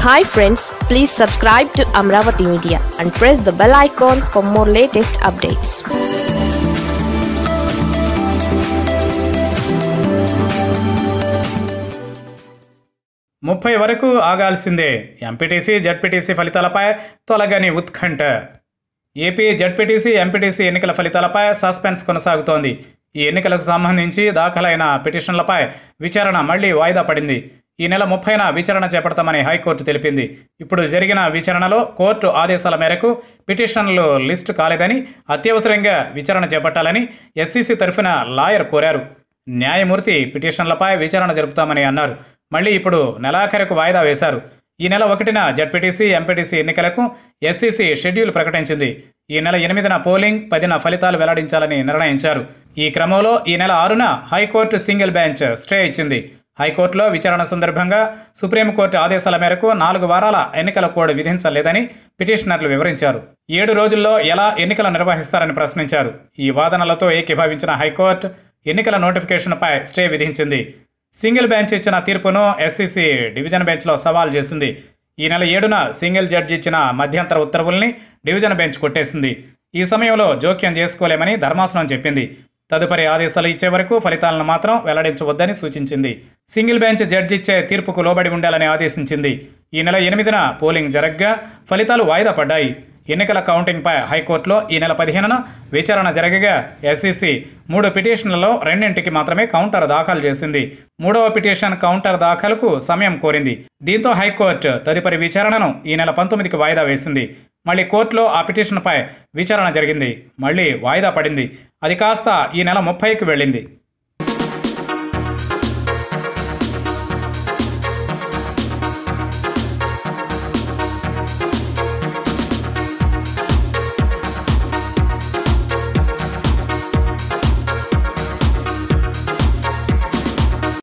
hi friends please subscribe to Amaravati media and press the bell icon for more latest updates ముప్పై వరకు ఆగాల్సిందే MPTC ZPTC ఫలితాలపై తొలగని ఉత్కంఠ AP ZPTC MPTC ఎన్నికల ఫలితాలపై suspense కొనసాగుతోంది ఈ ఎన్నికలకు సంబంధించి దాఖలైన పిటిషన్లపై విచారణ మళ్లీ వాయిదా పడింది ఈ నెల ముప్పైన విచారణ చేపడతామని హైకోర్టు తెలిపింది ఇప్పుడు జరిగిన విచారణలో కోర్టు ఆదేశాల మేరకు పిటిషన్లు లిస్టు కాలేదని అత్యవసరంగా విచారణ చేపట్టాలని ఎస్సీసీ తరఫున లాయర్ కోరారు న్యాయమూర్తి పిటిషన్లపై విచారణ జరుపుతామని అన్నారు మళ్ళీ ఇప్పుడు నెలాఖరుకు వాయిదా వేశారు ఈ నెల ఒకటిన జడ్పీటీసీ ఎంపీటీసీ ఎన్నికలకు ఎస్సీసీ షెడ్యూల్ ప్రకటించింది ఈ నెల ఎనిమిదిన పోలింగ్ పదిన ఫలితాలు వెల్లడించాలని నిర్ణయించారు ఈ క్రమంలో ఈ నెల ఆరున హైకోర్టు సింగిల్ బెంచ్ స్టే ఇచ్చింది హైకోర్టులో విచారణ సందర్భంగా సుప్రీంకోర్టు ఆదేశాల మేరకు నాలుగు వారాల ఎన్నికల కోడ్ విధించలేదని పిటిషనర్లు వివరించారు ఏడు రోజుల్లో ఎలా ఎన్నికలు నిర్వహిస్తారని ప్రశ్నించారు ఈ వాదనలతో ఏకీభవించిన హైకోర్టు ఎన్నికల నోటిఫికేషన్పై స్టే విధించింది సింగిల్ బెంచ్ ఇచ్చిన తీర్పును ఎస్సీసీ డివిజన్ బెంచ్లో సవాల్ చేసింది ఈ నెల ఏడున సింగిల్ జడ్జి ఇచ్చిన మధ్యంతర ఉత్తర్వుల్ని డివిజన్ బెంచ్ కొట్టేసింది ఈ సమయంలో జోక్యం చేసుకోలేమని ధర్మాసనం చెప్పింది తదుపరి ఆదేశాలు ఇచ్చే వరకు ఫలితాలను మాత్రం వెల్లడించవద్దని సూచించింది సింగిల్ బెంచ్ జడ్జి ఇచ్చే తీర్పుకు లోబడి ఉండాలని ఆదేశించింది ఈ నెల ఎనిమిదిన పోలింగ్ జరగ్గా ఫలితాలు వాయిదా పడ్డాయి ఎన్నికల కౌంటింగ్పై హైకోర్టులో ఈ నెల పదిహేనున విచారణ జరగగా ఎస్సీసీ మూడు పిటిషన్లలో రెండింటికి మాత్రమే కౌంటర్ దాఖలు చేసింది మూడవ పిటిషన్ కౌంటర్ దాఖలుకు సమయం కోరింది దీంతో హైకోర్టు తదుపరి విచారణను ఈ నెల పంతొమ్మిదికి వాయిదా వేసింది మళ్ళీ కోర్టులో ఆ పిటిషన్పై విచారణ జరిగింది మళ్ళీ వాయిదా పడింది అది కాస్త ఈ నెల ముప్పైకి వెళ్ళింది